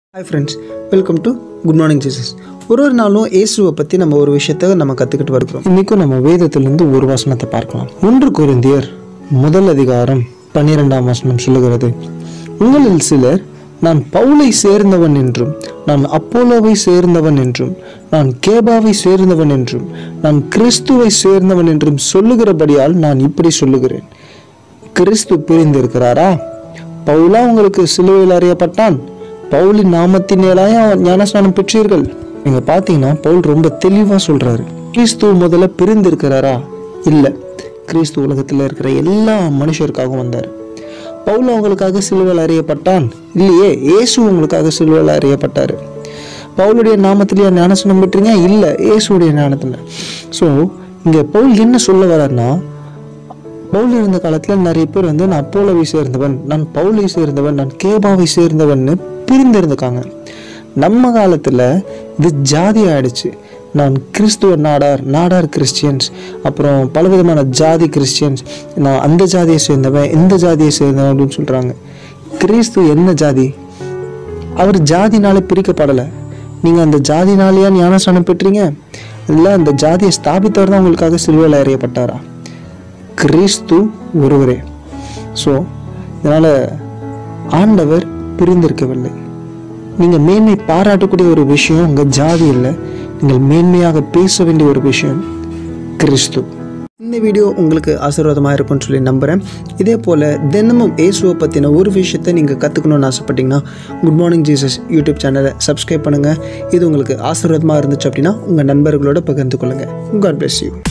hi friends welcome to good morning Jesus ஒரு ஒரு நாளும் இயேசுவை பற்றி நம்ம ஒரு விஷயத்த நம்ம கற்றுக்கிட்டு வருகிறோம் இன்றைக்கும் நம்ம வேதத்திலிருந்து ஒரு வசனத்தை பார்க்கலாம் ஒன்று கொரிந்தியர் முதல் அதிகாரம் பன்னிரெண்டாம் வசனம் சொல்லுகிறது உங்களில் சிலர் நான் பவுலை சேர்ந்தவன் என்றும் நான் அப்போலோவை சேர்ந்தவன் என்றும் நான் கேபாவை சேர்ந்தவன் என்றும் நான் கிறிஸ்துவை சேர்ந்தவன் என்றும் சொல்லுகிறபடியால் நான் இப்படி சொல்லுகிறேன் கிறிஸ்து பிரிந்திருக்கிறாரா பவுலா உங்களுக்கு சிலுவையில் அறியப்பட்டான் பவுலின் நாமத்தினேலாய ஞானஸ்நானம் பெற்றீர்கள் நீங்க பாத்தீங்கன்னா பவுல் ரொம்ப தெளிவா சொல்றாரு கிறிஸ்து முதல்ல பிரிந்திருக்கிறாரா இல்ல கிறிஸ்து உலகத்துல இருக்கிற எல்லா மனுஷருக்காகவும் வந்தார் பவுல் அவங்களுக்காக சிலுவையில் அறியப்பட்டான் இல்லையே இயேசு உங்களுக்காக சிலுவையில் அறியப்பட்டாரு பவுலுடைய நாமத்திலேயே ஞானஸ்நானம் பெற்றீங்க இல்ல இயேசுடைய ஞானத்துல ஸோ இங்க பவுல் என்ன சொல்ல வர்றாருன்னா பவுல் இருந்த காலத்துல நிறைய பேர் வந்து நான் அப்போலோவை சேர்ந்தவன் நான் பவுலை சேர்ந்தவன் நான் கேபாவை சேர்ந்தவன்னு பிரிந்திருந்துக்காங்க நம்ம காலத்துல இது ஜாதி ஆயிடுச்சு நான் கிறிஸ்துவ நாடார் நாடார் கிறிஸ்டியன்ஸ் அப்புறம் பலவிதமான ஜாதி கிறிஸ்டியன்ஸ் நான் அந்த ஜாதியை சேர்ந்தவன் இந்த ஜாதியை சேர்ந்தவன் அப்படின்னு சொல்றாங்க கிறிஸ்து என்ன ஜாதி அவர் ஜாதினால பிரிக்கப்படலை நீங்கள் அந்த ஜாதினாலேயா ஞானஸ்தானம் பெற்றீங்க இல்லை அந்த ஜாதியை ஸ்தாபித்தவர் தான் உங்களுக்காக சிலுவையில் அறியப்பட்டாரா கிறிஸ்து ஒருவரே ஸோ இதனால் ஆண்டவர் பிரிந்திருக்கவில்லை நீங்கள் மேன்மை பாராட்டக்கூடிய ஒரு விஷயம் உங்கள் ஜாதி இல்லை நீங்கள் மேன்மையாக பேச வேண்டிய ஒரு விஷயம் கிறிஸ்து இந்த வீடியோ உங்களுக்கு ஆசீர்வாதமாக இருக்கும்னு சொல்லி நம்புகிறேன் இதே போல் தினமும் இயேசுவை பற்றின ஒரு விஷயத்தை நீங்கள் கற்றுக்கணும்னு ஆசைப்பட்டீங்கன்னா குட் மார்னிங் ஜீசஸ் யூடியூப் சேனலை சப்ஸ்கிரைப் பண்ணுங்கள் இது உங்களுக்கு ஆசீர்வாதமாக இருந்துச்சு அப்படின்னா உங்கள் நண்பர்களோட பகிர்ந்து கொள்ளுங்கள் காட் bless யூ